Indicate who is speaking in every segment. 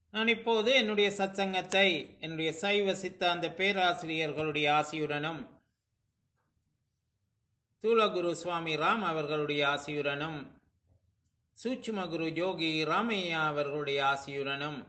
Speaker 1: நான் இப்போது என்னுடைய சத்சங்கத்தை என்னுடைய சைவ சித்தாந்த பேராசிரியர்களுடைய ஆசியுடனும் தூலகுரு சுவாமி ராம் அவர்களுடைய ஆசியுடனும் சூட்சும குரு ஜோகி ராமையா அவர்களுடைய ஆசியுடனும்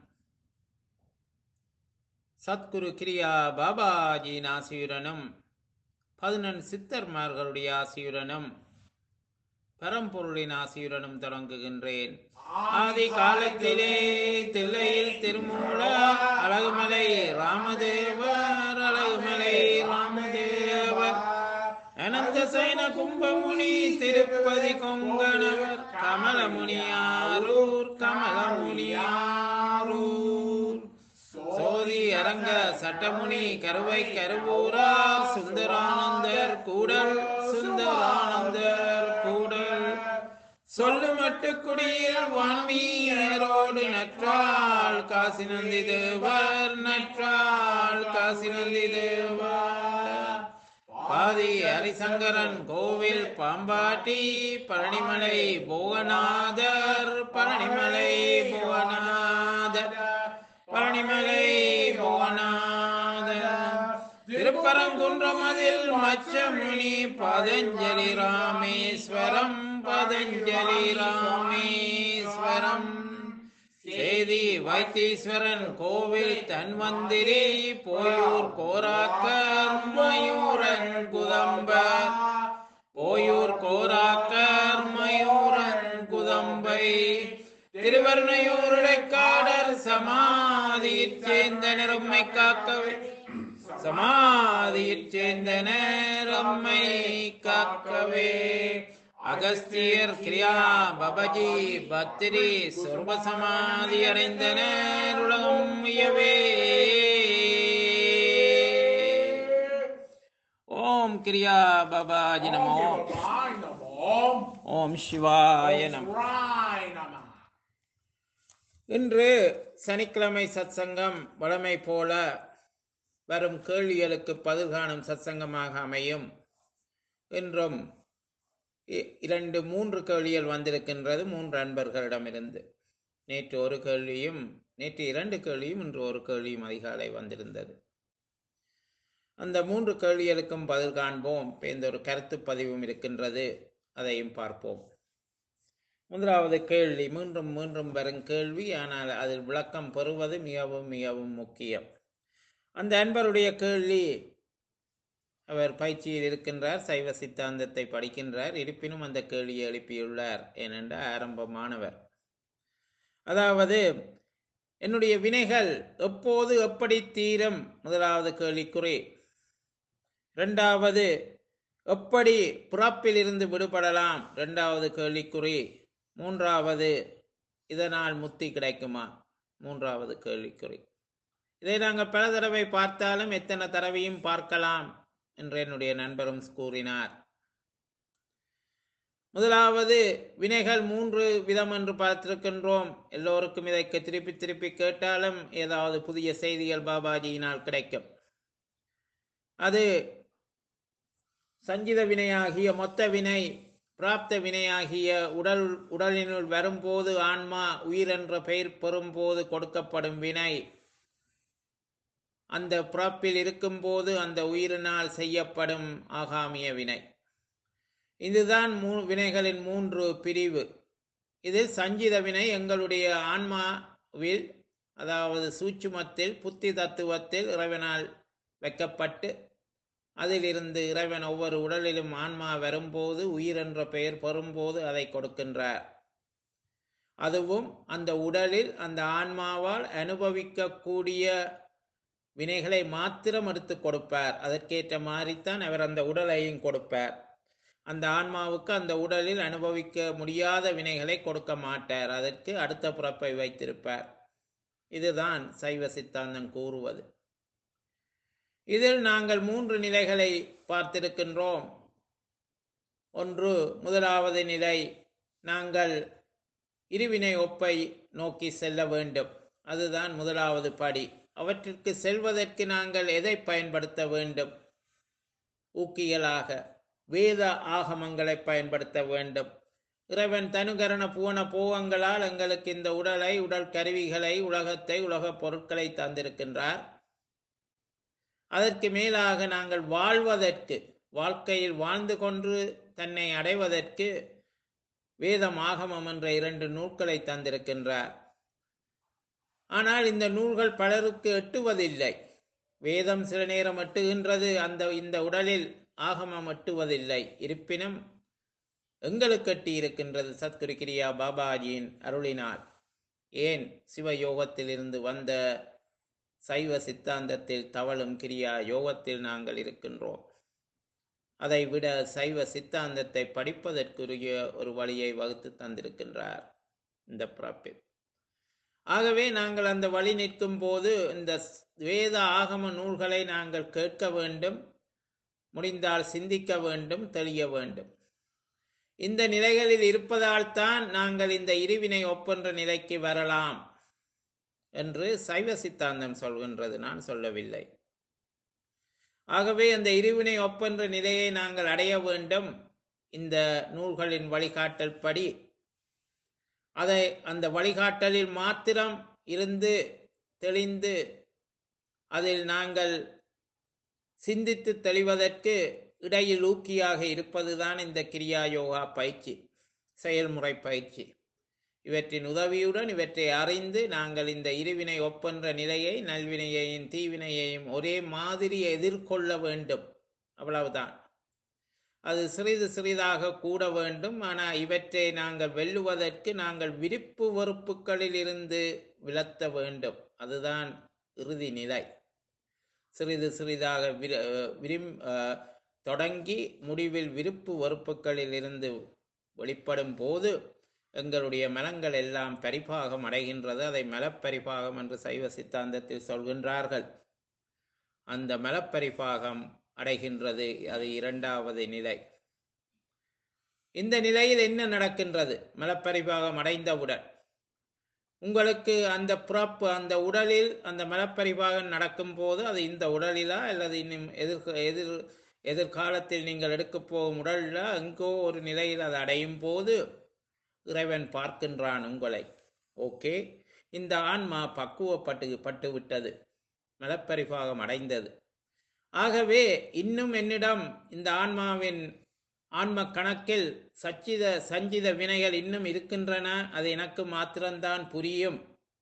Speaker 1: சத்குரு கிரியா பாபாஜியின் ஆசியுடனும் பதினெண் சித்தர்மார்களுடைய ஆசியுடனும் பரம்பொருளின் ஆசியுடனும் தொடங்குகின்றேன் ஆதி காலத்திலே தில்லையில் திருமூல அழகுமலை ராமதேவர் அழகுமலை ராமதேவர் அனந்த சைன கும்பமுனி திருப்பதி கொங்கணவர் கமலமுனியாரூர் கமலமுனியாரூர் சோதி அரங்க சட்டமுனி கருவை கருவூரார் சுந்தரானந்தர் கூடல் சுந்தரானந்தர் கூடல் சொல்லு மட்டுக்குடியில் வான்மீரோடு நற்றாள் காசி நந்தி தேவர் நற்றாள் காசி நந்தி தேவர் பாதி ஹரிசங்கரன் கோவில் பாம்பாட்டி பழனிமலை புவனாதர் பழனிமலை புவனாதர் பழனிமலை புவனாதர் திருப்பரங்குன்றமதில் மச்சமுனி பதஞ்சலி ராமேஸ்வரம் பதஞ்சலி ராமேஸ்வரம் சேதி வைத்தீஸ்வரன் கோவில் தன்வந்திரி போயூர் கோராக்கர் மயூரன் குதம்பர் போயூர் கோராக்கர் மயூரன் குதம்பை திருவருணையூருடைக்காடர் சமாதியிற் சேர்ந்த நிறம்மை காக்கவே சமாதியிற் சேர்ந்த நேரம்மை காக்கவே அகஸ்தியர் கிரியா பபஜி பத்திரி சொர்வ சமாதி அடைந்தனர் உலகம் உயவே ஓம் கிரியா பபாஜி நமோ
Speaker 2: Shivaya Namo.
Speaker 1: ஓம் சிவாய நம
Speaker 2: Shivaya Namo.
Speaker 1: இன்று சனிக்கிழமை சத்சங்கம் வழமை போல வரும் கேள்விகளுக்கு பதில் காணும் சத்சங்கமாக அமையும் என்றும் இ- இரண்டு மூன்று கேள்விகள் வந்திருக்கின்றது மூன்று அன்பர்களிடமிருந்து நேற்று ஒரு கேள்வியும் நேற்று இரண்டு கேள்வியும் இன்று ஒரு கேள்வியும் அதிகாலை வந்திருந்தது அந்த மூன்று கேள்விகளுக்கும் பதில் காண்போம் இப்ப இந்த ஒரு கருத்து பதிவும் இருக்கின்றது அதையும் பார்ப்போம் முதலாவது கேள்வி மீண்டும் மீண்டும் வரும் கேள்வி ஆனால் அதில் விளக்கம் பெறுவது மிகவும் மிகவும் முக்கியம் அந்த அன்பருடைய கேள்வி அவர் பயிற்சியில் இருக்கின்றார் சைவ சித்தாந்தத்தை படிக்கின்றார் இருப்பினும் அந்த கேள்வியை எழுப்பியுள்ளார் ஏனென்ற ஆரம்பமானவர் அதாவது என்னுடைய வினைகள் எப்போது எப்படி தீரும் முதலாவது கேள்விக்குறி இரண்டாவது எப்படி பிறப்பிலிருந்து விடுபடலாம் இரண்டாவது கேள்விக்குறி மூன்றாவது இதனால் முத்தி கிடைக்குமா மூன்றாவது கேள்விக்குறி இதை நாங்கள் பல தடவை பார்த்தாலும் எத்தனை தடவையும் பார்க்கலாம் என்று என்னுடைய நண்பரும் கூறினார் முதலாவது வினைகள் மூன்று விதம் என்று பார்த்திருக்கின்றோம் எல்லோருக்கும் இதை திருப்பி திருப்பி கேட்டாலும் ஏதாவது புதிய செய்திகள் பாபாஜியினால் கிடைக்கும் அது சஞ்சித வினையாகிய மொத்த வினை பிராப்த வினையாகிய உடல் உடலினுள் வரும்போது ஆன்மா உயிர் என்ற பெயர் பெறும்போது கொடுக்கப்படும் வினை அந்த பிறப்பில் இருக்கும்போது அந்த உயிரினால் செய்யப்படும் ஆகாமிய வினை இதுதான் மூ வினைகளின் மூன்று பிரிவு இது சஞ்சித வினை எங்களுடைய ஆன்மாவில் அதாவது சூட்சுமத்தில் புத்தி தத்துவத்தில் இறைவனால் வைக்கப்பட்டு அதிலிருந்து இறைவன் ஒவ்வொரு உடலிலும் ஆன்மா வரும்போது உயிர் என்ற பெயர் பெறும்போது அதை கொடுக்கின்றார் அதுவும் அந்த உடலில் அந்த ஆன்மாவால் அனுபவிக்கக்கூடிய வினைகளை மாத்திரம் எடுத்து கொடுப்பார் அதற்கேற்ற மாதிரித்தான் அவர் அந்த உடலையும் கொடுப்பார் அந்த ஆன்மாவுக்கு அந்த உடலில் அனுபவிக்க முடியாத வினைகளை கொடுக்க மாட்டார் அதற்கு அடுத்த பிறப்பை வைத்திருப்பார் இதுதான் சைவ சித்தாந்தம் கூறுவது இதில் நாங்கள் மூன்று நிலைகளை பார்த்திருக்கின்றோம் ஒன்று முதலாவது நிலை நாங்கள் இருவினை ஒப்பை நோக்கி செல்ல வேண்டும் அதுதான் முதலாவது படி அவற்றிற்கு செல்வதற்கு நாங்கள் எதை பயன்படுத்த வேண்டும் ஊக்கியலாக வேத ஆகமங்களை பயன்படுத்த வேண்டும் இறைவன் தனுகரண பூவன போகங்களால் எங்களுக்கு இந்த உடலை உடல் கருவிகளை உலகத்தை உலகப் பொருட்களை தந்திருக்கின்றார் அதற்கு மேலாக நாங்கள் வாழ்வதற்கு வாழ்க்கையில் வாழ்ந்து கொண்டு தன்னை அடைவதற்கு வேதம் ஆகமம் என்ற இரண்டு நூல்களை தந்திருக்கின்றார் ஆனால் இந்த நூல்கள் பலருக்கு எட்டுவதில்லை வேதம் சில நேரம் எட்டுகின்றது அந்த இந்த உடலில் ஆகமம் எட்டுவதில்லை இருப்பினும் எங்களுக்கு எட்டி இருக்கின்றது சத்குரு கிரியா பாபாஜியின் அருளினால் ஏன் சிவயோகத்திலிருந்து வந்த சைவ சித்தாந்தத்தில் தவழும் கிரியா யோகத்தில் நாங்கள் இருக்கின்றோம் அதை விட சைவ சித்தாந்தத்தை படிப்பதற்குரிய ஒரு வழியை வகுத்து தந்திருக்கின்றார் இந்த பிறப்பில் ஆகவே நாங்கள் அந்த வழி நிற்கும் போது இந்த வேத ஆகம நூல்களை நாங்கள் கேட்க வேண்டும் முடிந்தால் சிந்திக்க வேண்டும் தெளிய வேண்டும் இந்த நிலைகளில் இருப்பதால் தான் நாங்கள் இந்த இருவினை ஒப்பென்ற நிலைக்கு வரலாம் என்று சைவ சித்தாந்தம் சொல்கின்றது நான் சொல்லவில்லை ஆகவே அந்த இருவினை ஒப்பென்ற நிலையை நாங்கள் அடைய வேண்டும் இந்த நூல்களின் வழிகாட்டல் படி அதை அந்த வழிகாட்டலில் மாத்திரம் இருந்து தெளிந்து அதில் நாங்கள் சிந்தித்து தெளிவதற்கு இடையில் ஊக்கியாக இருப்பதுதான் இந்த கிரியா யோகா பயிற்சி செயல்முறை பயிற்சி இவற்றின் உதவியுடன் இவற்றை அறிந்து நாங்கள் இந்த இருவினை ஒப்பென்ற நிலையை நல்வினையையும் தீவினையையும் ஒரே மாதிரி எதிர்கொள்ள வேண்டும் அவ்வளவுதான் அது சிறிது சிறிதாக கூட வேண்டும் ஆனால் இவற்றை நாங்கள் வெல்லுவதற்கு நாங்கள் விருப்பு வெறுப்புகளில் இருந்து விலத்த வேண்டும் அதுதான் இறுதி நிலை சிறிது சிறிதாக விர விரும் தொடங்கி முடிவில் விருப்பு வெறுப்புகளில் இருந்து வெளிப்படும் போது எங்களுடைய மனங்கள் எல்லாம் பரிபாகம் அடைகின்றது அதை மலப்பரிபாகம் என்று சைவ சித்தாந்தத்தில் சொல்கின்றார்கள் அந்த மலப்பரிபாகம் அடைகின்றது அது இரண்டாவது நிலை இந்த நிலையில் என்ன நடக்கின்றது மலப்பரிபாகம் அடைந்தவுடன் உங்களுக்கு அந்த பிறப்பு அந்த உடலில் அந்த மலப்பரிபாகம் நடக்கும் போது அது இந்த உடலிலா அல்லது இன்னும் எதிர் எதிர் எதிர்காலத்தில் நீங்கள் எடுக்கப் போகும் உடலிலா எங்கோ ஒரு நிலையில் அது அடையும் போது இறைவன் பார்க்கின்றான் உங்களை ஓகே இந்த ஆன்மா பக்குவப்பட்டு பட்டு விட்டது மலப்பரிபாகம் அடைந்தது ஆகவே இன்னும் என்னிடம் இந்த ஆன்மாவின் ஆன்ம கணக்கில் சச்சித சஞ்சித வினைகள் இன்னும் இருக்கின்றன அது எனக்கு மாத்திரம்தான் புரியும்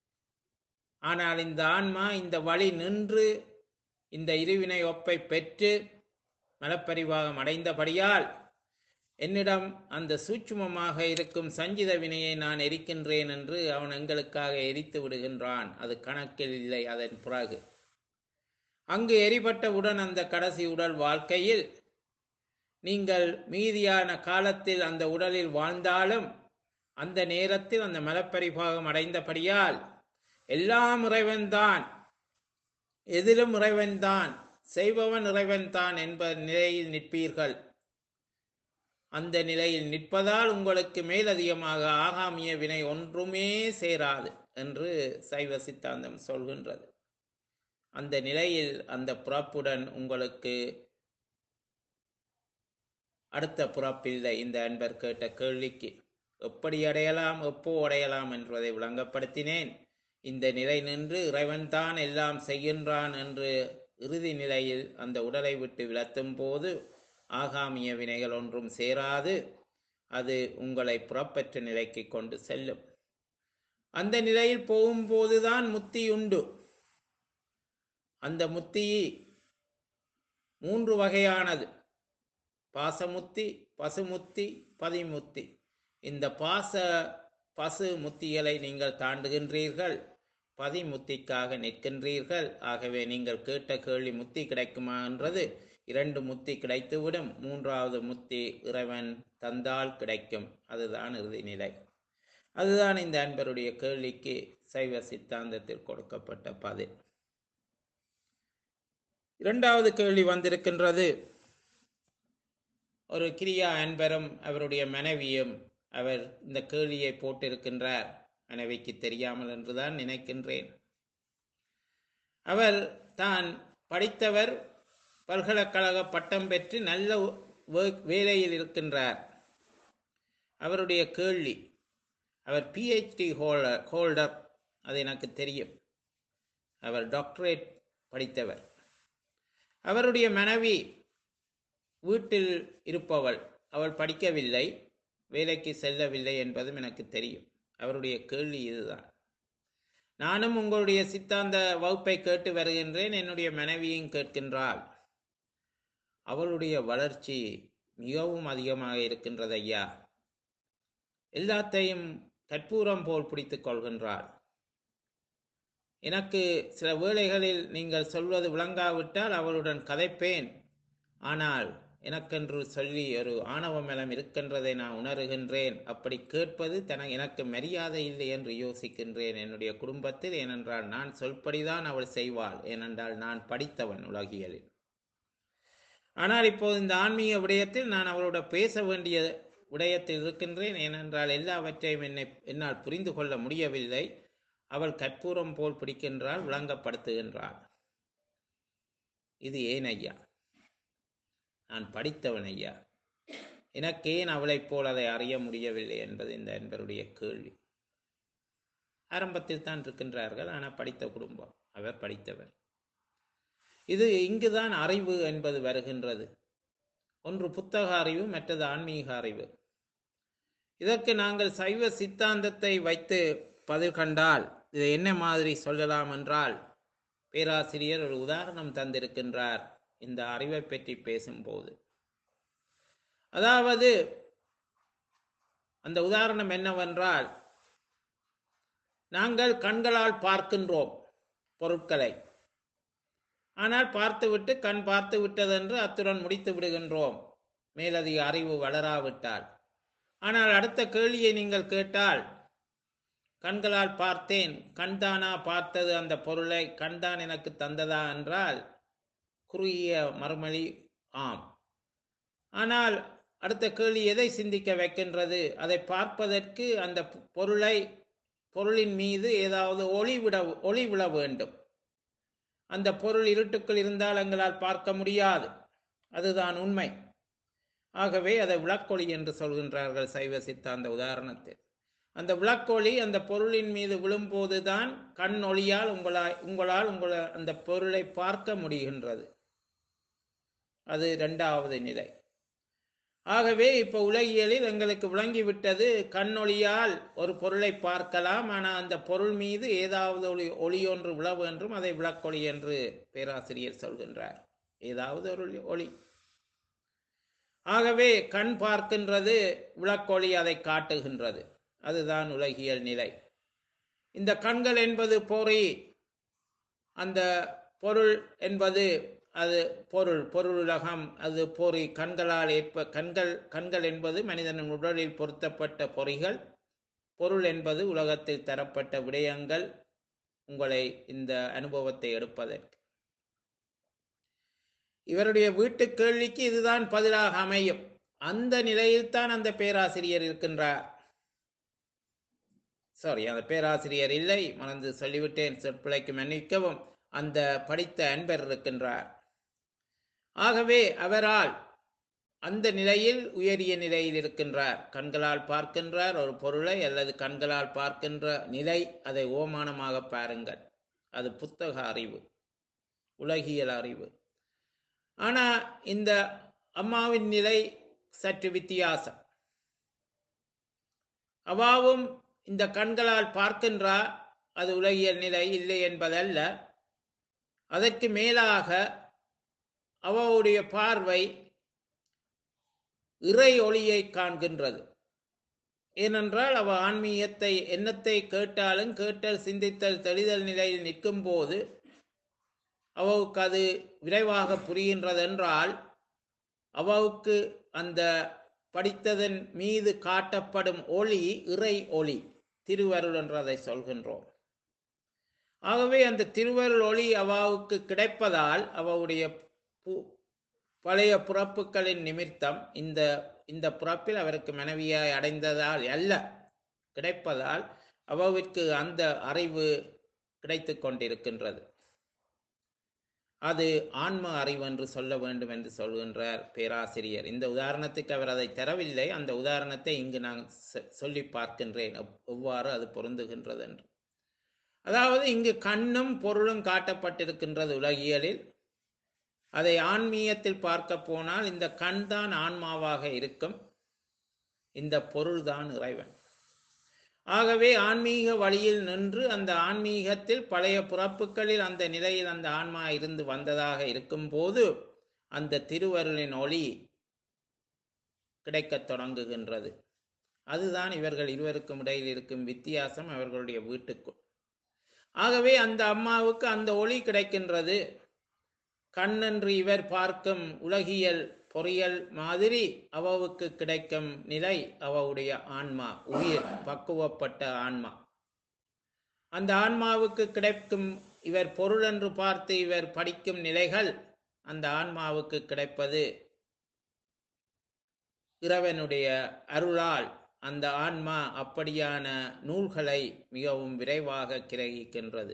Speaker 1: ஆனால் இந்த ஆன்மா இந்த வழி நின்று இந்த இருவினை ஒப்பை பெற்று மலப்பரிவாகம் அடைந்தபடியால் என்னிடம் அந்த சூட்சுமமாக இருக்கும் சஞ்சித வினையை நான் எரிக்கின்றேன் என்று அவன் எங்களுக்காக எரித்து விடுகின்றான் அது கணக்கில் இல்லை அதன் பிறகு அங்கு எரிபட்டவுடன் அந்த கடைசி உடல் வாழ்க்கையில் நீங்கள் மீதியான காலத்தில் அந்த உடலில் வாழ்ந்தாலும் அந்த நேரத்தில் அந்த மலப்பரிபாகம் அடைந்தபடியால் எல்லாம் இறைவன்தான் எதிலும் இறைவன்தான் செய்பவன் இறைவன்தான் என்ப நிலையில் நிற்பீர்கள் அந்த நிலையில் நிற்பதால் உங்களுக்கு மேலதிகமாக ஆகாமிய வினை ஒன்றுமே சேராது என்று சைவ சித்தாந்தம் சொல்கின்றது அந்த நிலையில் அந்த புறப்புடன் உங்களுக்கு அடுத்த புறப்பில்லை இந்த அன்பர் கேட்ட கேள்விக்கு எப்படி அடையலாம் எப்போ அடையலாம் என்பதை விளங்கப்படுத்தினேன் இந்த நிலை நின்று இறைவன்தான் எல்லாம் செய்கின்றான் என்று இறுதி நிலையில் அந்த உடலை விட்டு விளத்தும் போது ஆகாமிய வினைகள் ஒன்றும் சேராது அது உங்களை புறப்பற்ற நிலைக்கு கொண்டு செல்லும் அந்த நிலையில் போகும்போதுதான் முத்தி உண்டு அந்த முத்தி மூன்று வகையானது பாசமுத்தி பசுமுத்தி பதிமுத்தி இந்த பாச பசு முத்திகளை நீங்கள் தாண்டுகின்றீர்கள் பதிமுத்திக்காக நிற்கின்றீர்கள் ஆகவே நீங்கள் கேட்ட கேள்வி முத்தி கிடைக்குமா என்றது இரண்டு முத்தி கிடைத்துவிடும் மூன்றாவது முத்தி இறைவன் தந்தால் கிடைக்கும் அதுதான் இறுதி நிலை அதுதான் இந்த அன்பருடைய கேள்விக்கு சைவ சித்தாந்தத்தில் கொடுக்கப்பட்ட பதில் இரண்டாவது கேள்வி வந்திருக்கின்றது ஒரு கிரியா அன்பரும் அவருடைய மனைவியும் அவர் இந்த கேள்வியை போட்டிருக்கின்றார் மனைவிக்கு தெரியாமல் என்றுதான் நினைக்கின்றேன் அவர் தான் படித்தவர் பல்கலைக்கழக பட்டம் பெற்று நல்ல வே- வேலையில் இருக்கின்றார் அவருடைய கேள்வி அவர் பிஹெச்டி ஹோல்டர் ஹோல்டர் அது எனக்கு தெரியும் அவர் டாக்டரேட் படித்தவர் அவருடைய மனைவி வீட்டில் இருப்பவள் அவள் படிக்கவில்லை வேலைக்கு செல்லவில்லை என்பதும் எனக்கு தெரியும் அவருடைய கேள்வி இதுதான் நானும் உங்களுடைய சித்தாந்த வகுப்பை கேட்டு வருகின்றேன் என்னுடைய மனைவியும் கேட்கின்றாள் அவளுடைய வளர்ச்சி மிகவும் அதிகமாக இருக்கின்றது ஐயா எல்லாத்தையும் கற்பூரம் போல் பிடித்துக் கொள்கின்றாள் எனக்கு சில வேளைகளில் நீங்கள் சொல்வது விளங்காவிட்டால் அவளுடன் கதைப்பேன் ஆனால் எனக்கென்று சொல்லி ஒரு ஆணவ மலம் இருக்கின்றதை நான் உணர்கின்றேன் அப்படி கேட்பது தன எனக்கு மரியாதை இல்லை என்று யோசிக்கின்றேன் என்னுடைய குடும்பத்தில் ஏனென்றால் நான் சொல்படிதான் அவள் செய்வாள் ஏனென்றால் நான் படித்தவன் உலகியலில் ஆனால் இப்போது இந்த ஆன்மீக விடயத்தில் நான் அவளோட பேச வேண்டிய விடயத்தில் இருக்கின்றேன் ஏனென்றால் எல்லாவற்றையும் என்னை என்னால் புரிந்து கொள்ள முடியவில்லை அவள் கற்பூரம் போல் பிடிக்கின்றாள் விளங்கப்படுத்துகின்றாள் இது ஏன் ஐயா நான் படித்தவன் ஐயா எனக்கேன் அவளைப் போல் அதை அறிய முடியவில்லை என்பது இந்த அன்பருடைய கேள்வி ஆரம்பத்தில் தான் இருக்கின்றார்கள் ஆனால் படித்த குடும்பம் அவர் படித்தவர் இது இங்குதான் அறிவு என்பது வருகின்றது ஒன்று புத்தக அறிவு மற்றது ஆன்மீக அறிவு இதற்கு நாங்கள் சைவ சித்தாந்தத்தை வைத்து பதில் கண்டால் இதை என்ன மாதிரி சொல்லலாம் என்றால் பேராசிரியர் ஒரு உதாரணம் தந்திருக்கின்றார் இந்த அறிவை பற்றி பேசும்போது அதாவது அந்த உதாரணம் என்னவென்றால் நாங்கள் கண்களால் பார்க்கின்றோம் பொருட்களை ஆனால் பார்த்துவிட்டு கண் பார்த்து விட்டதென்று அத்துடன் முடித்து விடுகின்றோம் மேலதிக அறிவு வளராவிட்டால் ஆனால் அடுத்த கேள்வியை நீங்கள் கேட்டால் கண்களால் பார்த்தேன் கண்தானா பார்த்தது அந்த பொருளை கண்தான் எனக்கு தந்ததா என்றால் குறுகிய மறுமொழி ஆம் ஆனால் அடுத்த கேள்வி எதை சிந்திக்க வைக்கின்றது அதை பார்ப்பதற்கு அந்த பொருளை பொருளின் மீது ஏதாவது ஒளி விட ஒளி விழ வேண்டும் அந்த பொருள் இருட்டுக்குள் இருந்தால் எங்களால் பார்க்க முடியாது அதுதான் உண்மை ஆகவே அதை விளக்கொளி என்று சொல்கின்றார்கள் சைவ சித்தாந்த உதாரணத்தில் அந்த விளக்கொளி அந்த பொருளின் மீது விழும்போதுதான் கண் ஒளியால் உங்களால் உங்களால் உங்களை அந்த பொருளை பார்க்க முடிகின்றது அது இரண்டாவது நிலை ஆகவே இப்ப உலகியலில் எங்களுக்கு விளங்கிவிட்டது கண்ணொளியால் ஒரு பொருளை பார்க்கலாம் ஆனால் அந்த பொருள் மீது ஏதாவது ஒளி ஒளி ஒன்று விழ என்றும் அதை விளக்கொளி என்று பேராசிரியர் சொல்கின்றார் ஏதாவது ஒரு ஒளி ஆகவே கண் பார்க்கின்றது விளக்கொளி அதை காட்டுகின்றது அதுதான் உலகியல் நிலை இந்த கண்கள் என்பது பொறி அந்த பொருள் என்பது அது பொருள் பொருளுலகம் அது பொறி கண்களால் ஏற்ப கண்கள் கண்கள் என்பது மனிதனின் உடலில் பொருத்தப்பட்ட பொறிகள் பொருள் என்பது உலகத்தில் தரப்பட்ட விடயங்கள் உங்களை இந்த அனுபவத்தை எடுப்பதற்கு இவருடைய வீட்டு கேள்விக்கு இதுதான் பதிலாக அமையும் அந்த நிலையில்தான் அந்த பேராசிரியர் இருக்கின்றார் சாரி அந்த பேராசிரியர் இல்லை மறந்து சொல்லிவிட்டேன் சொற்பிழைக்கு மன்னிக்கவும் அந்த படித்த அன்பர் இருக்கின்றார் ஆகவே அவரால் அந்த நிலையில் உயரிய நிலையில் இருக்கின்றார் கண்களால் பார்க்கின்றார் ஒரு பொருளை அல்லது கண்களால் பார்க்கின்ற நிலை அதை ஓமானமாக பாருங்கள் அது புத்தக அறிவு உலகியல் அறிவு ஆனா இந்த அம்மாவின் நிலை சற்று வித்தியாசம் அவாவும் இந்த கண்களால் பார்க்கின்றார் அது உலகியல் நிலை இல்லை என்பதல்ல அதற்கு மேலாக அவளுடைய பார்வை இறை ஒளியை காண்கின்றது ஏனென்றால் அவ ஆன்மீகத்தை எண்ணத்தை கேட்டாலும் கேட்டல் சிந்தித்தல் தெளிதல் நிலையில் நிற்கும் போது அவவுக்கு அது விரைவாக புரிகின்றது என்றால் அவவுக்கு அந்த படித்ததன் மீது காட்டப்படும் ஒளி இறை ஒளி திருவருள் என்று அதை சொல்கின்றோம் ஆகவே அந்த திருவருள் ஒளி அவாவுக்கு கிடைப்பதால் அவளுடைய பழைய பிறப்புகளின் நிமித்தம் இந்த இந்த பிறப்பில் அவருக்கு மனைவியாய் அடைந்ததால் அல்ல கிடைப்பதால் அவவிற்கு அந்த அறிவு கிடைத்து கொண்டிருக்கின்றது அது ஆன்ம அறிவு என்று சொல்ல வேண்டும் என்று சொல்கின்றார் பேராசிரியர் இந்த உதாரணத்துக்கு அவர் அதை தரவில்லை அந்த உதாரணத்தை இங்கு நான் சொ- சொல்லி பார்க்கின்றேன் எவ்- எவ்வாறு அது பொருந்துகின்றது என்று அதாவது இங்கு கண்ணும் பொருளும் காட்டப்பட்டிருக்கின்றது உலகியலில் அதை ஆன்மீகத்தில் பார்க்க போனால் இந்த கண் தான் ஆன்மாவாக இருக்கும் இந்த பொருள் தான் இறைவன் ஆகவே ஆன்மீக வழியில் நின்று அந்த ஆன்மீகத்தில் பழைய பிறப்புகளில் அந்த நிலையில் அந்த ஆன்மா இருந்து வந்ததாக இருக்கும்போது அந்த திருவருளின் ஒளி கிடைக்கத் தொடங்குகின்றது அதுதான் இவர்கள் இருவருக்கும் இடையில் இருக்கும் வித்தியாசம் அவர்களுடைய வீட்டுக்குள் ஆகவே அந்த அம்மாவுக்கு அந்த ஒளி கிடைக்கின்றது கண்ணென்று இவர் பார்க்கும் உலகியல் பொறியல் மாதிரி அவவுக்கு கிடைக்கும் நிலை அவவுடைய ஆன்மா உயிர் பக்குவப்பட்ட ஆன்மா அந்த ஆன்மாவுக்கு கிடைக்கும் இவர் பொருள் என்று பார்த்து இவர் படிக்கும் நிலைகள் அந்த ஆன்மாவுக்கு கிடைப்பது இறைவனுடைய அருளால் அந்த ஆன்மா அப்படியான நூல்களை மிகவும் விரைவாக கிரகிக்கின்றது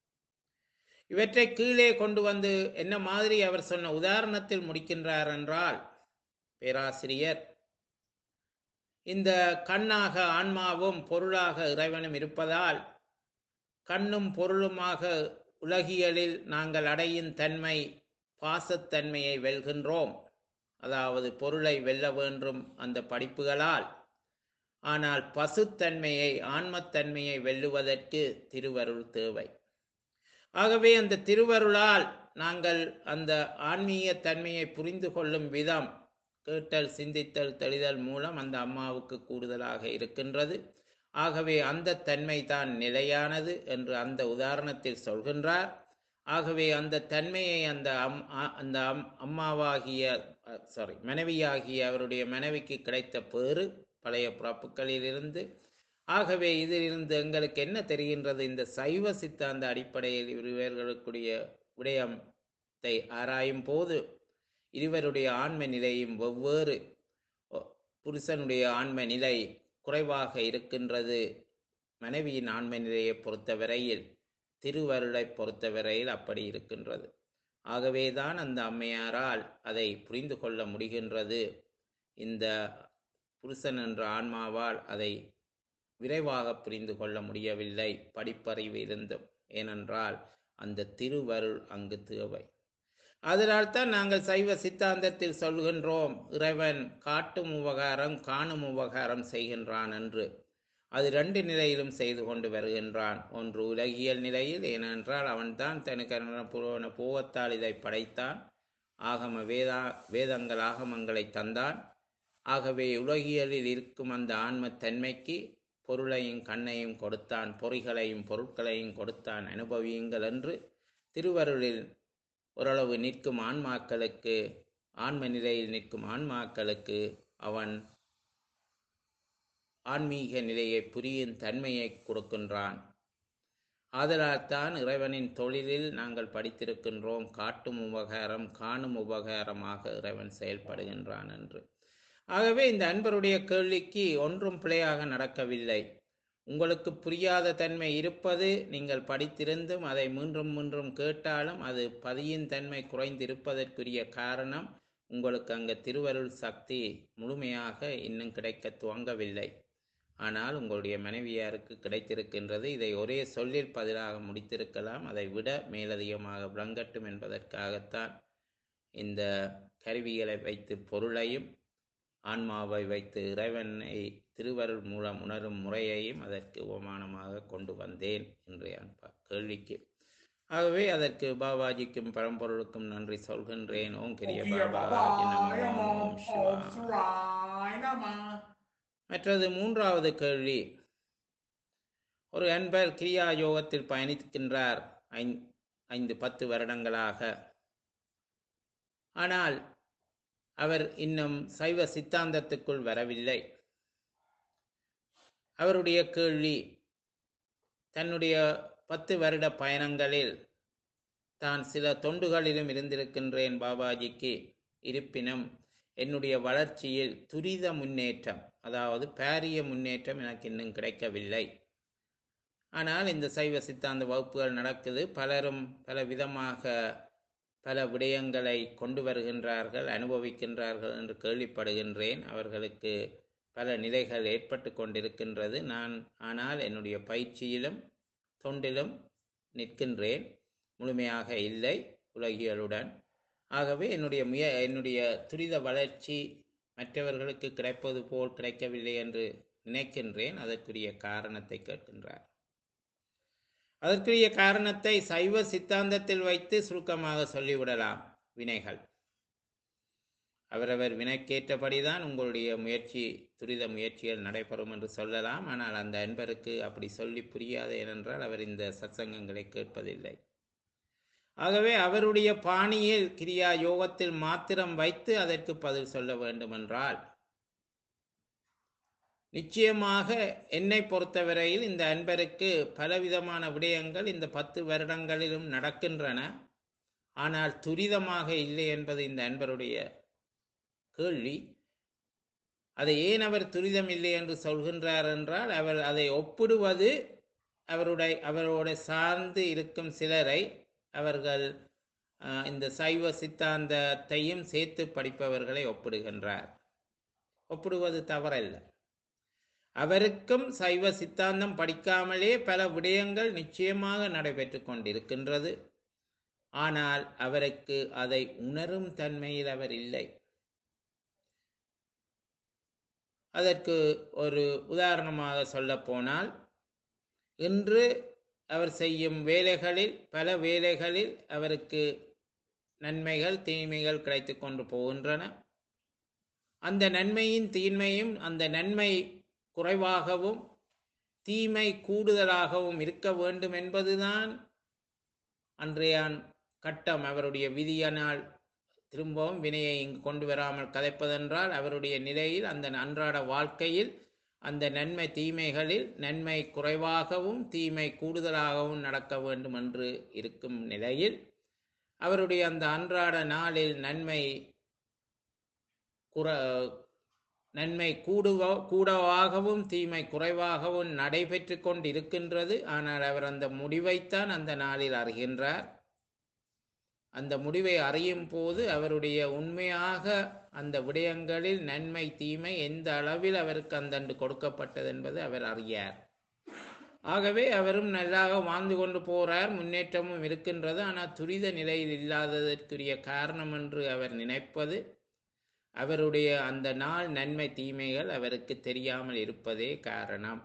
Speaker 1: இவற்றை கீழே கொண்டு வந்து என்ன மாதிரி அவர் சொன்ன உதாரணத்தில் முடிக்கின்றார் என்றால் பேராசிரியர் இந்த கண்ணாக ஆன்மாவும் பொருளாக இறைவனும் இருப்பதால் கண்ணும் பொருளுமாக உலகியலில் நாங்கள் அடையும் தன்மை பாசத்தன்மையை வெல்கின்றோம் அதாவது பொருளை வெல்ல வேண்டும் அந்த படிப்புகளால் ஆனால் பசுத்தன்மையை ஆன்மத்தன்மையை வெல்லுவதற்கு திருவருள் தேவை ஆகவே அந்த திருவருளால் நாங்கள் அந்த ஆன்மீக தன்மையை புரிந்து கொள்ளும் விதம் கேட்டல் சிந்தித்தல் தெளிதல் மூலம் அந்த அம்மாவுக்கு கூடுதலாக இருக்கின்றது ஆகவே அந்த தன்மை தான் நிலையானது என்று அந்த உதாரணத்தில் சொல்கின்றார் ஆகவே அந்த தன்மையை அந்த அம் அ- அந்த அம் அம்மாவாகிய சாரி மனைவியாகிய அவருடைய மனைவிக்கு கிடைத்த பேறு பழைய பிறப்புகளிலிருந்து ஆகவே இதிலிருந்து எங்களுக்கு என்ன தெரிகின்றது இந்த சைவ சித்தாந்த அடிப்படையில் இருவர்களுக்குரிய விடயத்தை ஆராயும் போது இருவருடைய ஆன்ம நிலையும் வெவ்வேறு ஒ- புருஷனுடைய ஆன்ம நிலை குறைவாக இருக்கின்றது மனைவியின் ஆன்ம நிலையை பொறுத்தவரையில் திருவருளை பொறுத்தவரையில் அப்படி இருக்கின்றது ஆகவேதான் அந்த அம்மையாரால் அதை புரிந்து கொள்ள முடிகின்றது இந்த புருஷன் என்ற ஆன்மாவால் அதை விரைவாக புரிந்து கொள்ள முடியவில்லை படிப்பறிவு இருந்தும் ஏனென்றால் அந்த திருவருள் அங்கு தேவை அதனால் தான் நாங்கள் சைவ சித்தாந்தத்தில் சொல்கின்றோம் இறைவன் காட்டும் உபகாரம் காணும் உபகாரம் செய்கின்றான் என்று அது ரெண்டு நிலையிலும் செய்து கொண்டு வருகின்றான் ஒன்று உலகியல் நிலையில் ஏனென்றால் அவன்தான் தனக்கு புரோண பூவத்தால் இதை படைத்தான் ஆகம வேதா வேதங்கள் ஆகமங்களை தந்தான் ஆகவே உலகியலில் இருக்கும் அந்த ஆன்ம தன்மைக்கு பொருளையும் கண்ணையும் கொடுத்தான் பொறிகளையும் பொருட்களையும் கொடுத்தான் அனுபவியுங்கள் என்று திருவருளில் ஓரளவு நிற்கும் ஆன்மாக்களுக்கு ஆன்ம நிலையில் நிற்கும் ஆன்மாக்களுக்கு அவன் ஆன்மீக நிலையை புரியும் தன்மையை கொடுக்கின்றான் ஆதலால் தான் இறைவனின் தொழிலில் நாங்கள் படித்திருக்கின்றோம் காட்டும் உபகாரம் காணும் உபகாரமாக இறைவன் செயல்படுகின்றான் என்று ஆகவே இந்த அன்பருடைய கேள்விக்கு ஒன்றும் பிழையாக நடக்கவில்லை உங்களுக்கு புரியாத தன்மை இருப்பது நீங்கள் படித்திருந்தும் அதை மீண்டும் மீண்டும் கேட்டாலும் அது பதியின் தன்மை குறைந்திருப்பதற்குரிய காரணம் உங்களுக்கு அங்கே திருவருள் சக்தி முழுமையாக இன்னும் கிடைக்க துவங்கவில்லை ஆனால் உங்களுடைய மனைவியாருக்கு கிடைத்திருக்கின்றது இதை ஒரே சொல்லில் பதிலாக முடித்திருக்கலாம் அதை விட மேலதிகமாக விளங்கட்டும் என்பதற்காகத்தான் இந்த கருவிகளை வைத்து பொருளையும் ஆன்மாவை வைத்து இறைவனை திருவருள் மூலம் உணரும் முறையையும் அதற்கு உபமானமாக கொண்டு வந்தேன் இன்றைய அன்பா கேள்விக்கு ஆகவே அதற்கு பாபாஜிக்கும் பரம்பொருளுக்கும் நன்றி சொல்கின்றேன் ஓம் கிரிய
Speaker 2: Kiria
Speaker 1: பாபாஜி
Speaker 2: Baba,
Speaker 1: நமோ
Speaker 2: Om
Speaker 1: ஓம் சிவா
Speaker 2: Om Sarai Nama.
Speaker 1: மற்றது மூன்றாவது கேள்வி ஒரு அன்பர் கிரியா யோகத்தில் பயணிக்கின்றார் ஐந் ஐந்து பத்து வருடங்களாக ஆனால் அவர் இன்னும் சைவ சித்தாந்தத்துக்குள் வரவில்லை அவருடைய கேள்வி தன்னுடைய பத்து வருட பயணங்களில் தான் சில தொண்டுகளிலும் இருந்திருக்கின்றேன் பாபாஜிக்கு இருப்பினும் என்னுடைய வளர்ச்சியில் துரித முன்னேற்றம் அதாவது பாரிய முன்னேற்றம் எனக்கு இன்னும் கிடைக்கவில்லை ஆனால் இந்த சைவ சித்தாந்த வகுப்புகள் நடக்குது பலரும் பல விதமாக பல விடயங்களை கொண்டு வருகின்றார்கள் அனுபவிக்கின்றார்கள் என்று கேள்விப்படுகின்றேன் அவர்களுக்கு பல நிலைகள் ஏற்பட்டு கொண்டிருக்கின்றது நான் ஆனால் என்னுடைய பயிற்சியிலும் தொண்டிலும் நிற்கின்றேன் முழுமையாக இல்லை உலகியலுடன் ஆகவே என்னுடைய முய என்னுடைய துரித வளர்ச்சி மற்றவர்களுக்கு கிடைப்பது போல் கிடைக்கவில்லை என்று நினைக்கின்றேன் அதற்குரிய காரணத்தை கேட்கின்றார் அதற்குரிய காரணத்தை சைவ சித்தாந்தத்தில் வைத்து சுருக்கமாக சொல்லிவிடலாம் வினைகள் அவரவர் வினைக்கேற்றபடிதான் உங்களுடைய முயற்சி துரித முயற்சிகள் நடைபெறும் என்று சொல்லலாம் ஆனால் அந்த அன்பருக்கு அப்படி சொல்லி புரியாது ஏனென்றால் அவர் இந்த சத்சங்கங்களை கேட்பதில்லை ஆகவே அவருடைய பாணியில் கிரியா யோகத்தில் மாத்திரம் வைத்து அதற்கு பதில் சொல்ல வேண்டுமென்றால் நிச்சயமாக என்னை பொறுத்தவரையில் இந்த அன்பருக்கு பலவிதமான விடயங்கள் இந்த பத்து வருடங்களிலும் நடக்கின்றன ஆனால் துரிதமாக இல்லை என்பது இந்த அன்பருடைய கேள்வி அதை ஏன் அவர் துரிதம் இல்லை என்று சொல்கின்றார் என்றால் அவர் அதை ஒப்பிடுவது அவருடைய அவரோட சார்ந்து இருக்கும் சிலரை அவர்கள் ஆஹ், இந்த சைவ சித்தாந்தத்தையும் சேர்த்து படிப்பவர்களை ஒப்பிடுகின்றார் ஒப்பிடுவது தவறல்ல அவருக்கும் சைவ சித்தாந்தம் படிக்காமலே பல விடயங்கள் நிச்சயமாக நடைபெற்று கொண்டிருக்கின்றது ஆனால் அவருக்கு அதை உணரும் தன்மையில் அவர் இல்லை அதற்கு ஒரு உதாரணமாக சொல்லப் போனால் இன்று அவர் செய்யும் வேலைகளில் பல வேலைகளில் அவருக்கு நன்மைகள் தீமைகள் கிடைத்து கொண்டு போகின்றன அந்த நன்மையின் தீமையும் அந்த நன்மை குறைவாகவும் தீமை கூடுதலாகவும் இருக்க வேண்டும் என்பதுதான் அன்றையான் கட்டம் அவருடைய விதியினால் திரும்பவும் வினையை இங்கு கொண்டு வராமல் கதைப்பதென்றால் அவருடைய நிலையில் அந்த அன்றாட வாழ்க்கையில் அந்த நன்மை தீமைகளில் நன்மை குறைவாகவும் தீமை கூடுதலாகவும் நடக்க வேண்டும் என்று இருக்கும் நிலையில் அவருடைய அந்த அன்றாட நாளில் நன்மை குற நன்மை கூடுவ கூடவாகவும் தீமை குறைவாகவும் நடைபெற்று கொண்டிருக்கின்றது ஆனால் அவர் அந்த முடிவைத்தான் அந்த நாளில் அறிகின்றார் அந்த முடிவை அறியும் போது அவருடைய உண்மையாக அந்த விடயங்களில் நன்மை தீமை எந்த அளவில் அவருக்கு அந்தண்டு கொடுக்கப்பட்டது என்பது அவர் அறியார் ஆகவே அவரும் நல்லாக வாழ்ந்து கொண்டு போறார் முன்னேற்றமும் இருக்கின்றது ஆனால் துரித நிலையில் இல்லாததற்குரிய காரணம் என்று அவர் நினைப்பது அவருடைய அந்த நாள் நன்மை தீமைகள் அவருக்கு தெரியாமல் இருப்பதே காரணம்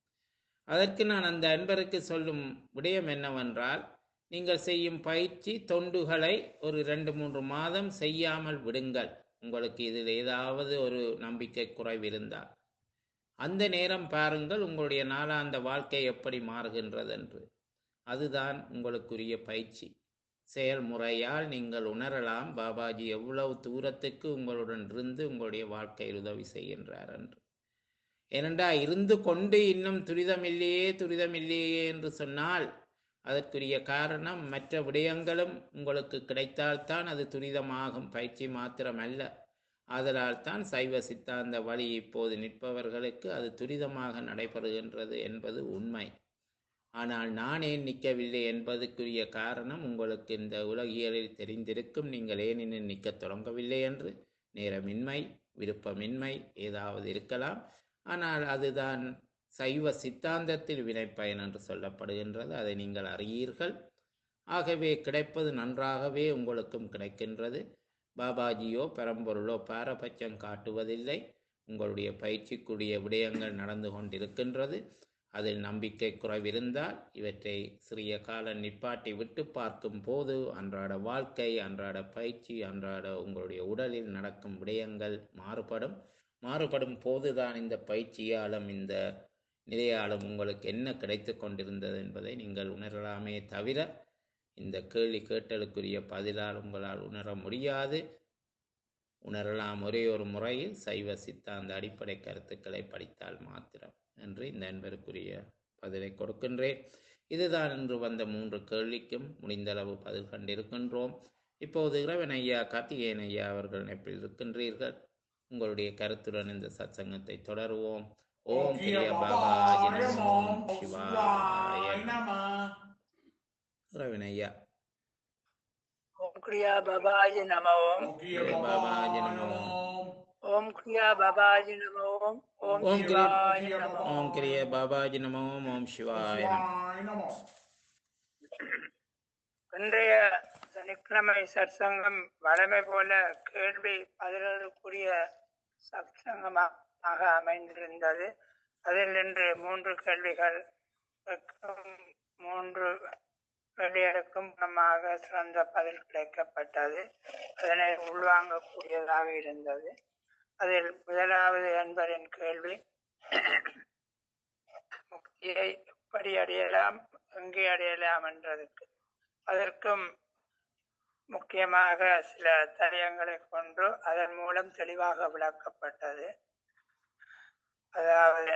Speaker 1: அதற்கு நான் அந்த அன்பருக்கு சொல்லும் விடயம் என்னவென்றால் நீங்கள் செய்யும் பயிற்சி தொண்டுகளை ஒரு ரெண்டு மூன்று மாதம் செய்யாமல் விடுங்கள் உங்களுக்கு இதில் ஏதாவது ஒரு நம்பிக்கை குறைவு இருந்தால் அந்த நேரம் பாருங்கள் உங்களுடைய நாளாந்த வாழ்க்கை எப்படி மாறுகின்றது என்று அதுதான் உங்களுக்குரிய பயிற்சி செயல்முறையால் நீங்கள் உணரலாம் பாபாஜி எவ்வளவு தூரத்துக்கு உங்களுடன் இருந்து உங்களுடைய வாழ்க்கையில் உதவி செய்கின்றார் என்று ஏனென்றா இருந்து கொண்டு இன்னும் துரிதமில்லையே துரிதமில்லையே என்று சொன்னால் அதற்குரிய காரணம் மற்ற விடயங்களும் உங்களுக்கு கிடைத்தால்தான் அது துரிதமாகும் பயிற்சி மாத்திரம் அல்ல ஆதலால் தான் சைவ சித்தாந்த வழி இப்போது நிற்பவர்களுக்கு அது துரிதமாக நடைபெறுகின்றது என்பது உண்மை ஆனால் நான் ஏன் நிற்கவில்லை என்பதற்குரிய காரணம் உங்களுக்கு இந்த உலகியலில் தெரிந்திருக்கும் நீங்கள் ஏன் இன்னும் நிற்கத் தொடங்கவில்லை என்று நேரமின்மை விருப்பமின்மை ஏதாவது இருக்கலாம் ஆனால் அதுதான் சைவ சித்தாந்தத்தில் வினைப்பயன் என்று சொல்லப்படுகின்றது அதை நீங்கள் அறியீர்கள் ஆகவே கிடைப்பது நன்றாகவே உங்களுக்கும் கிடைக்கின்றது பாபாஜியோ பரம்பொருளோ பாரபட்சம் காட்டுவதில்லை உங்களுடைய பயிற்சிக்குரிய விடயங்கள் நடந்து கொண்டிருக்கின்றது அதில் நம்பிக்கை குறைவிருந்தால் இவற்றை சிறிய கால நிப்பாட்டி விட்டு பார்க்கும் போது அன்றாட வாழ்க்கை அன்றாட பயிற்சி அன்றாட உங்களுடைய உடலில் நடக்கும் விடயங்கள் மாறுபடும் மாறுபடும் போதுதான் இந்த பயிற்சியாலும் இந்த நிலையாலும் உங்களுக்கு என்ன கிடைத்து கொண்டிருந்தது என்பதை நீங்கள் உணரலாமே தவிர இந்த கேள்வி கேட்டலுக்குரிய பதிலால் உங்களால் உணர முடியாது உணரலாம் ஒரே ஒரு முறையில் சைவ சித்தாந்த அடிப்படை கருத்துக்களை படித்தால் மாத்திரம் என்று இந்த அன்பருக்குரிய பதிலை கொடுக்கின்றேன் இதுதான் இன்று வந்த மூன்று கேள்விக்கும் முடிந்தளவு பதில் கண்டிருக்கின்றோம் இப்போது இறைவன் ஐயா கார்த்திகேயன் ஐயா அவர்கள் நினைப்பில் இருக்கின்றீர்கள் உங்களுடைய கருத்துடன் இந்த சத்சங்கத்தை தொடருவோம் ஓம் பிரிய பாபாஜி நமோ சிவாய நம. இறைவன் ஐயா
Speaker 3: ஓம் கிரியா பபாஜி நம ஓம்
Speaker 2: ஓகே பாபாஜி நமோ
Speaker 3: ஓம் கிரியா பபாஜி நம ஓம் ஓம்
Speaker 1: ஓம் கிரியா
Speaker 3: சிவாய நம
Speaker 1: ஓம் கிரிய பாபாஜி நமோ ஓம் சிவாய நமோ
Speaker 2: சிவாய நமோ
Speaker 3: இன்றைய சனிக்கிழமை சற்சங்கம் வழமை போல கேள்வி பதிலுக்குரிய சத்சங்கமாக அமைந்திருந்தது அதில் இன்று மூன்று கேள்விகள் மூன்று கேள்விகளுக்கும் பலமாக சிறந்த பதில் கிடைக்கப்பட்டது அதனை உள்வாங்கக்கூடியதாக இருந்தது அதில் முதலாவது என்பரின் கேள்வி முக்தியை எப்படி அடையலாம் எங்கே அடையலாம் என்றதுக்கு அதற்கும் முக்கியமாக சில தடயங்களை கொண்டு அதன் மூலம் தெளிவாக விளக்கப்பட்டது அதாவது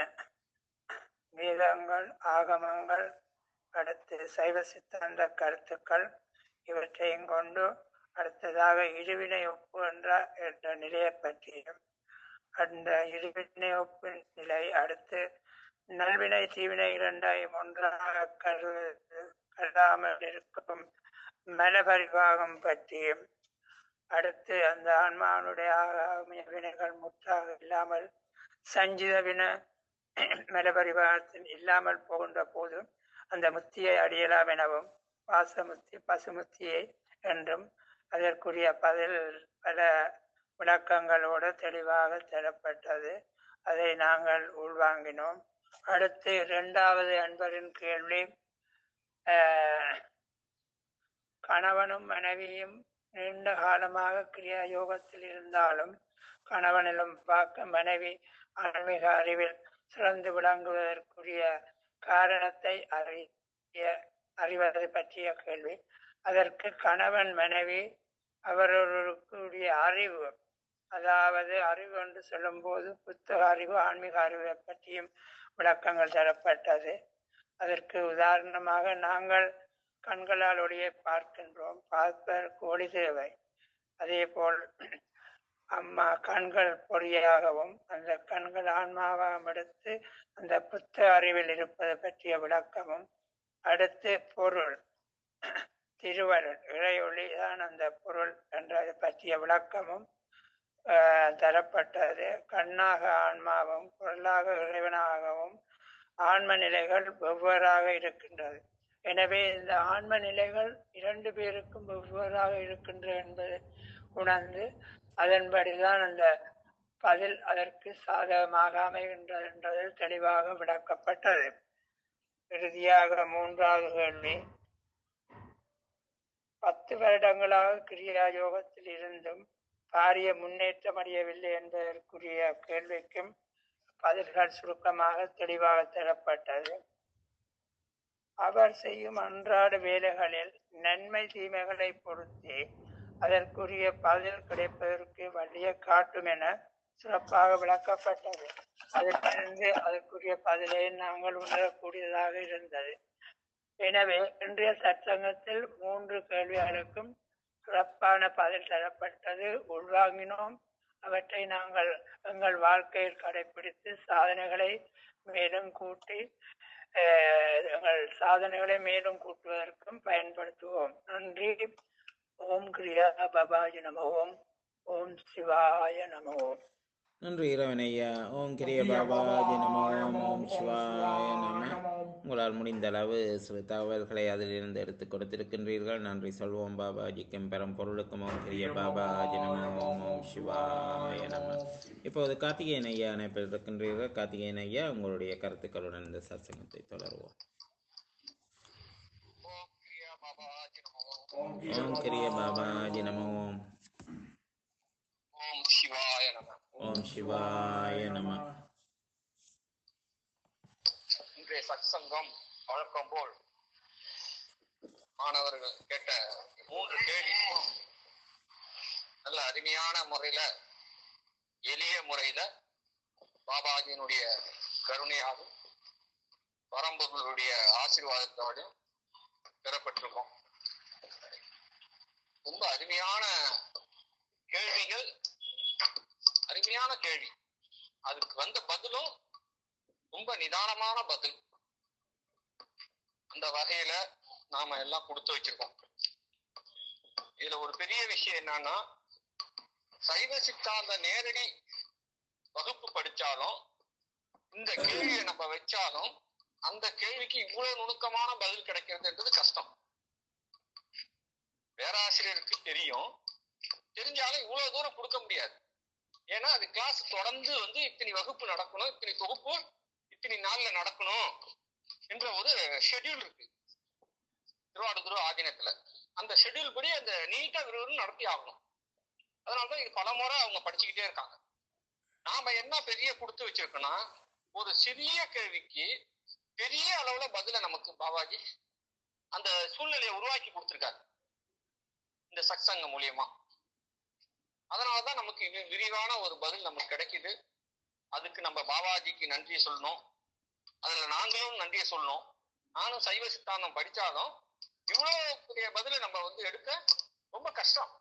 Speaker 3: வேதங்கள் ஆகமங்கள் அடுத்து சைவ சித்தாந்த கருத்துக்கள் இவற்றையும் கொண்டு அடுத்ததாக இருவினை ஒப்பு என்ற என்ற நிலையை பற்றியும் அந்த இருவினை ஒப்பு நிலை அடுத்து நல்வினை தீவினை இரண்டையும் ஒன்றாக கரு கருதாமல் இருக்கும் மலபரிவாகம் பற்றியும் அடுத்து அந்த ஆன்மானுடைய ஆகாமிய வினைகள் முற்றாக இல்லாமல் சஞ்சித வின மலபரிவாகத்தில் இல்லாமல் போகின்ற போதும் அந்த முத்தியை அடையலாம் எனவும் பாசமுத்தி பசுமுத்தியை என்றும் அதற்குரிய பதில் பல விளக்கங்களோடு தெளிவாக தரப்பட்டது அதை நாங்கள் உள்வாங்கினோம் அடுத்து இரண்டாவது அன்பரின் கேள்வி ஆஹ், கணவனும் மனைவியும் நீண்ட காலமாக கிரியா யோகத்தில் இருந்தாலும் கணவனிலும் பார்க்க மனைவி ஆன்மீக அறிவில் சிறந்து விளங்குவதற்குரிய காரணத்தை அறிய அறிவது பற்றிய கேள்வி அதற்கு கணவன் மனைவி அவர்களுக்குரிய அறிவு அதாவது அறிவு என்று சொல்லும்போது புத்தக அறிவு ஆன்மீக அறிவை பற்றியும் விளக்கங்கள் தரப்பட்டது அதற்கு உதாரணமாக நாங்கள் கண்களால் ஒளியை பார்க்கின்றோம் பார்ப்பதற்கு ஒளி தேவை அதே போல் அம்மா கண்கள் பொறியாகவும் அந்த கண்கள் ஆன்மாவாகவும் எடுத்து அந்த புத்த அறிவில் இருப்பது பற்றிய விளக்கமும் அடுத்து பொருள் திருவருள் இறையொளி தான் அந்த பொருள் என்றது பற்றிய விளக்கமும் ஆஹ், தரப்பட்டது கண்ணாக ஆன்மாவும் பொருளாக இறைவனாகவும் ஆன்ம நிலைகள் வெவ்வேறாக இருக்கின்றது எனவே இந்த ஆன்ம நிலைகள் இரண்டு பேருக்கும் வெவ்வேறாக இருக்கின்றது என்பதை உணர்ந்து அதன்படிதான் அந்த பதில் அதற்கு சாதகமாக அமைகின்றது என்றது தெளிவாக விளக்கப்பட்டது இறுதியாக மூன்றாவது கேள்வி பத்து வருடங்களாக கிரியா யோகத்தில் இருந்தும் பாரிய முன்னேற்றம் அடையவில்லை என்பதற்குரிய கேள்விக்கும் பதில்கள் சுருக்கமாக தெளிவாக தரப்பட்டது அவர் செய்யும் அன்றாட வேலைகளில் நன்மை தீமைகளை பொறுத்தே அதற்குரிய பதில் கிடைப்பதற்கு வழியை காட்டும் என சிறப்பாக விளக்கப்பட்டது அதிலிருந்து அதற்குரிய பதிலை நாங்கள் உணரக்கூடியதாக இருந்தது எனவே இன்றைய சற்சங்கத்தில் மூன்று கேள்விகளுக்கும் சிறப்பான பதில் தரப்பட்டது உள்வாங்கினோம் அவற்றை நாங்கள் எங்கள் வாழ்க்கையில் கடைபிடித்து சாதனைகளை மேலும் கூட்டி அஹ், எங்கள் சாதனைகளை மேலும் கூட்டுவதற்கும் பயன்படுத்துவோம் நன்றி ஓம் கிரியா பபாஜி நம ஓம் ஓம் சிவாய நம ஓம்
Speaker 1: நன்றி இறைவன் ஐயா ஓம் கிரிய பாபாஜி நமோ ஓம் சிவாய நம உங்களால் முடிந்த அளவு சில தகவல்களை அதிலிருந்து எடுத்து கொடுத்திருக்கின்றீர்கள் நன்றி சொல்வோம் பாபாஜிக்கும் பெரும் பொருளுக்கும் ஓம் கிரிய பாபாஜி நமோ ஓம் சிவாய நம இப்போது கார்த்திகேயன் ஐயா அணைப்பில் இருக்கின்றீர்கள் கார்த்திகேயன் ஐயா உங்களுடைய கருத்துக்களுடன் இந்த சத்சங்கத்தை தொடருவோம் ஓம் கிரிய பாபாஜி நமோ
Speaker 4: ஓம் சிவாய நம
Speaker 1: ஓம் சிவாய நம
Speaker 4: இன்றைய சத்சங்கம் வழக்கம் போல் மாணவர்கள் கேட்ட மூன்று கேள்விக்கும் நல்ல அருமையான முறையில எளிய முறையில பாபாஜியினுடைய கருணையாகவும் பரம்பொருளுடைய ஆசீர்வாதத்தோடும் பெறப்பட்டிருக்கோம் ரொம்ப அருமையான கேள்விகள் அருமையான கேள்வி அதுக்கு வந்த பதிலும் ரொம்ப நிதானமான பதில் அந்த வகையில நாம எல்லாம் கொடுத்து வச்சிருக்கோம் இதுல ஒரு பெரிய விஷயம் என்னன்னா சைவ சித்தாந்த நேரடி வகுப்பு படிச்சாலும் இந்த கேள்வியை நம்ம வச்சாலும் அந்த கேள்விக்கு இவ்வளவு நுணுக்கமான பதில் கிடைக்கிறதுன்றது கஷ்டம் பேராசிரியருக்கு தெரியும் தெரிஞ்சாலும் இவ்வளவு தூரம் கொடுக்க முடியாது ஏன்னா அது கிளாஸ் தொடர்ந்து வந்து இத்தனை வகுப்பு நடக்கணும் இத்தனை தொகுப்பு இத்தனை நாள்ல நடக்கணும் என்ற ஒரு ஷெட்யூல் இருக்கு திருவாடுதுறை ஆதீனத்துல அந்த ஷெட்யூல் படி அந்த நீட்டா விறுவிறு நடத்தி ஆகணும் அதனாலதான் இது பல முறை அவங்க படிச்சுக்கிட்டே இருக்காங்க நாம என்ன பெரிய கொடுத்து வச்சிருக்கோம்னா ஒரு சிறிய கேள்விக்கு பெரிய அளவுல பதில நமக்கு பாபாஜி அந்த சூழ்நிலையை உருவாக்கி கொடுத்திருக்காரு இந்த சத்சங்கம் மூலியமா அதனாலதான் நமக்கு இது விரிவான ஒரு பதில் நமக்கு கிடைக்குது அதுக்கு நம்ம பாபாஜிக்கு நன்றி சொல்லணும் அதுல நாங்களும் நன்றியை சொல்லணும் நானும் சைவ சித்தாந்தம் படிச்சாலும் இவ்வளவு பெரிய பதில நம்ம வந்து எடுக்க ரொம்ப கஷ்டம்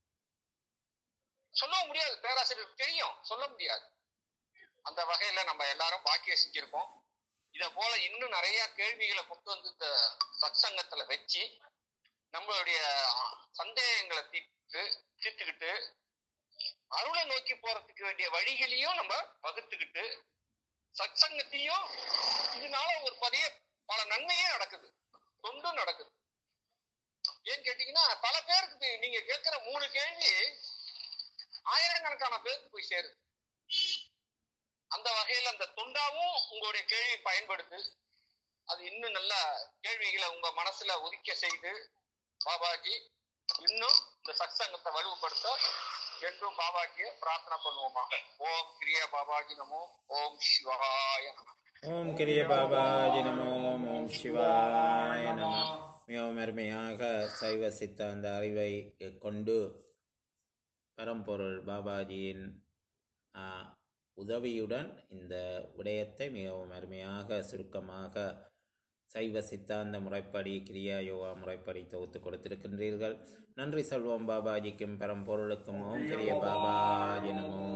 Speaker 4: சொல்லவும் முடியாது பேராசிரியருக்கு தெரியும் சொல்ல முடியாது அந்த வகையில நம்ம எல்லாரும் பாக்கியம் செஞ்சிருக்கோம் இத போல இன்னும் நிறைய கேள்விகளை கொண்டு வந்து இந்த சத்சங்கத்துல வச்சு நம்மளுடைய சந்தேகங்களை தீர்த்து தீர்த்துக்கிட்டு அருளை நோக்கி போறதுக்கு வேண்டிய வழிகளையும் நம்ம வகுத்துக்கிட்டு சத்சங்கத்தையும் இதனால ஒரு பதிய பல நன்மையே நடக்குது தொண்டும் நடக்குது ஏன்னு கேட்டீங்கன்னா பல பேருக்கு இது நீங்க கேட்கிற மூணு கேள்வி ஆயிரக்கணக்கான பேருக்கு போய் சேருது அந்த வகையில அந்த தொண்டாவும் உங்களுடைய கேள்வி பயன்படுது அது இன்னும் நல்ல கேள்விகளை உங்க மனசுல உதிக்க செய்து பாபாஜி இன்னும் இந்த சத்சங்கத்தை வலுப்படுத்த என்றும் பாபாஜியை பிரார்த்தனை பண்ணுவோமாக ஓம் கிரியா பாபாஜி நமோ ஓம் சிவாய நமோ
Speaker 1: ஓம் கிரிய பாபாஜி நமோ ஓம் சிவாய நம மிகவும் அருமையாக சைவ சித்தாந்த அறிவை கொண்டு பரம்பொருள் பாபாஜியின் ஆ, உதவியுடன் இந்த விடயத்தை மிகவும் அருமையாக சுருக்கமாக சைவ சித்தாந்த முறைப்படி கிரியா யோகா முறைப்படி தொகுத்து கொடுத்திருக்கின்றீர்கள் நன்றி சொல்வோம் பாபாஜிக்கும் பரம்பொருளுக்கும் ஓம் கிரிய பாபாஜி நமோ